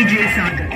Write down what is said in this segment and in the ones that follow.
DJ Sagar.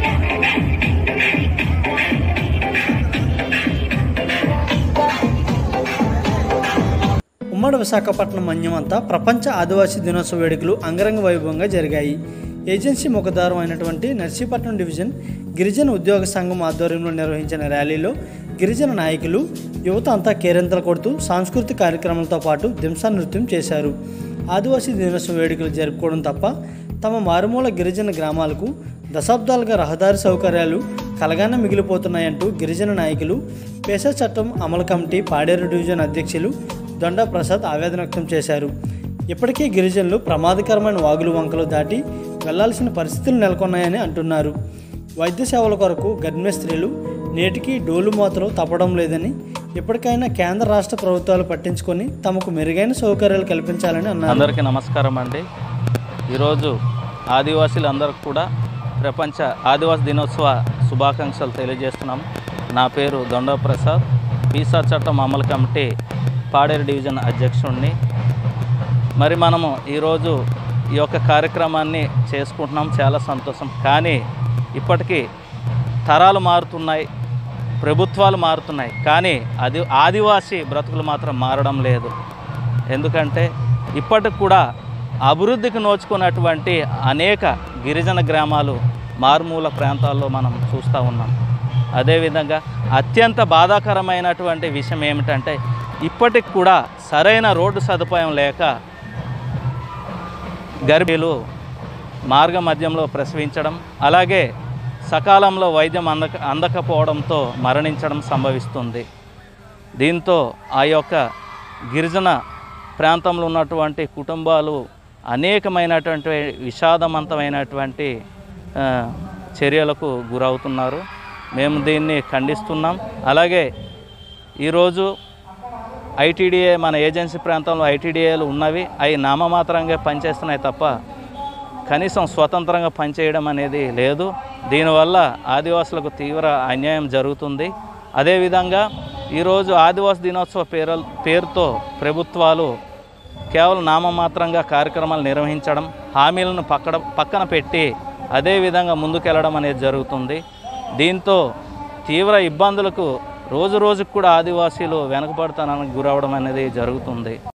ఉమ్మడి విశాఖపట్నం మన్యమంతా ప్రపంచ ఆదివాసీ దినోత్సవ వేడుకలు అంగరంగ వైభవంగా జరిగాయి ఏజెన్సీ ముఖద్వారం అయినటువంటి నర్సీపట్నం డివిజన్ గిరిజన ఉద్యోగ సంఘం ఆధ్వర్యంలో నిర్వహించిన ర్యాలీలో గిరిజన నాయకులు యువత అంతా కేరింతలు కొడుతూ సాంస్కృతిక కార్యక్రమాలతో పాటు దింసా నృత్యం చేశారు ఆదివాసీ దినోత్సవ వేడుకలు జరుపుకోవడం తప్ప తమ మారుమూల గిరిజన గ్రామాలకు దశాబ్దాలుగా రహదారి సౌకర్యాలు కలగానే మిగిలిపోతున్నాయంటూ గిరిజన నాయకులు పేసా చట్టం అమలు కమిటీ పాడేరు డివిజన్ అధ్యక్షులు దొండా ప్రసాద్ ఆవేదన వ్యక్తం చేశారు ఇప్పటికే గిరిజనులు ప్రమాదకరమైన వాగులు వంకలు దాటి వెళ్లాల్సిన పరిస్థితులు నెలకొన్నాయని అంటున్నారు వైద్య సేవల కొరకు గర్భిణీ స్త్రీలు నేటికి డోలు మూతలు తప్పడం లేదని ఇప్పటికైనా కేంద్ర రాష్ట్ర ప్రభుత్వాలు పట్టించుకొని తమకు మెరుగైన సౌకర్యాలు కల్పించాలని అన్నారు అందరికీ నమస్కారం అండి ఈరోజు ఆదివాసీలందరికీ కూడా ప్రపంచ ఆదివాసీ దినోత్సవ శుభాకాంక్షలు తెలియజేస్తున్నాం నా పేరు దొండ ప్రసాద్ వీసా చట్టం అమలు కమిటీ పాడేరు డివిజన్ అధ్యక్షుడిని మరి మనము ఈరోజు ఈ యొక్క కార్యక్రమాన్ని చేసుకుంటున్నాం చాలా సంతోషం కానీ ఇప్పటికీ తరాలు మారుతున్నాయి ప్రభుత్వాలు మారుతున్నాయి కానీ అది ఆదివాసీ బ్రతుకులు మాత్రం మారడం లేదు ఎందుకంటే ఇప్పటికి కూడా అభివృద్ధికి నోచుకున్నటువంటి అనేక గిరిజన గ్రామాలు మారుమూల ప్రాంతాల్లో మనం చూస్తూ ఉన్నాం అదేవిధంగా అత్యంత బాధాకరమైనటువంటి విషయం ఏమిటంటే ఇప్పటికి కూడా సరైన రోడ్డు సదుపాయం లేక గర్భిణీలు మార్గ మధ్యంలో ప్రసవించడం అలాగే సకాలంలో వైద్యం అందక అందకపోవడంతో మరణించడం సంభవిస్తుంది దీంతో ఆ యొక్క గిరిజన ప్రాంతంలో ఉన్నటువంటి కుటుంబాలు అనేకమైనటువంటి విషాదవంతమైనటువంటి ఆ, చర్యలకు గురవుతున్నారు మేము దీన్ని ఖండిస్తున్నాం అలాగే ఈరోజు ఐటీడీఏ మన ఏజెన్సీ ప్రాంతంలో ఐటీడీఏలు ఉన్నవి అవి నామమాత్రంగా పనిచేస్తున్నాయి తప్ప కనీసం స్వతంత్రంగా పనిచేయడం అనేది లేదు దీనివల్ల ఆదివాసులకు తీవ్ర అన్యాయం జరుగుతుంది అదేవిధంగా ఈరోజు ఆదివాసి దినోత్సవ పేరు పేరుతో ప్రభుత్వాలు కేవలం నామమాత్రంగా కార్యక్రమాలు నిర్వహించడం హామీలను పక్కన పక్కన పెట్టి అదేవిధంగా ముందుకెళ్ళడం అనేది జరుగుతుంది దీంతో తీవ్ర ఇబ్బందులకు రోజు రోజుకు కూడా ఆదివాసీలు వెనుకబడతానని గురవడం అనేది జరుగుతుంది